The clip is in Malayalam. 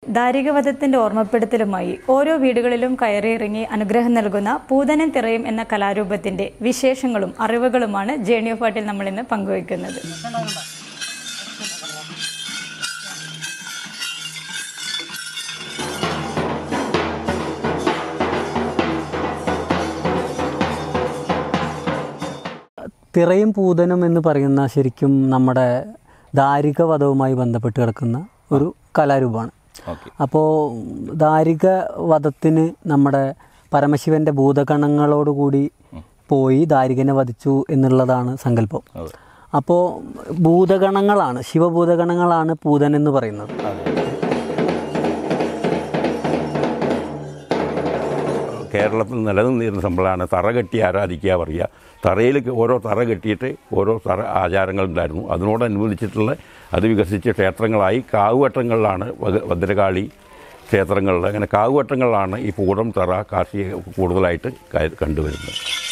ദാരികവധത്തിന്റെ ഓർമ്മപ്പെടുത്തലുമായി ഓരോ വീടുകളിലും കയറിയിറങ്ങി അനുഗ്രഹം നൽകുന്ന പൂതനും തിറയും എന്ന കലാരൂപത്തിന്റെ വിശേഷങ്ങളും അറിവുകളുമാണ് ജേണി ഓഫ് ആർട്ടിൽ നമ്മൾ ഇന്ന് പങ്കുവയ്ക്കുന്നത് തിറയും പൂതനും എന്ന് പറയുന്ന ശരിക്കും നമ്മുടെ ദാരിക വധവുമായി ബന്ധപ്പെട്ട് കിടക്കുന്ന ഒരു കലാരൂപമാണ് ഓക്കെ അപ്പോൾ ദാരിക വധത്തിന് നമ്മുടെ പരമശിവന്റെ ഭൂതഗണങ്ങളോടുകൂടി പോയി ദാരികനെ വധിച്ചു എന്നുള്ളതാണ് സങ്കല്പം അതെ അപ്പോൾ ഭൂതഗണങ്ങളാണ് ശിവഭൂതഗണങ്ങളാണ് പൂതൻ എന്ന് പറയുന്നത് കേരളത്തിൽ നിലനിന്നിരുന്ന സംഭവമാണ് തറ കെട്ടി ആരാധിക്കുക പറയുക തറയിൽ ഓരോ തറ കെട്ടിയിട്ട് ഓരോ തറ ആചാരങ്ങളുണ്ടായിരുന്നു അതിനോടനുബന്ധിച്ചിട്ടുള്ള അത് വികസിച്ച ക്ഷേത്രങ്ങളായി കാവുവട്ടങ്ങളിലാണ് ഭഗ- ഭദ്രകാളി ക്ഷേത്രങ്ങളിൽ അങ്ങനെ കാവുവട്ടങ്ങളിലാണ് ഈ പൂടം തറ കാർഷിക കൂടുതലായിട്ട് ക- കണ്ടുവരുന്നത്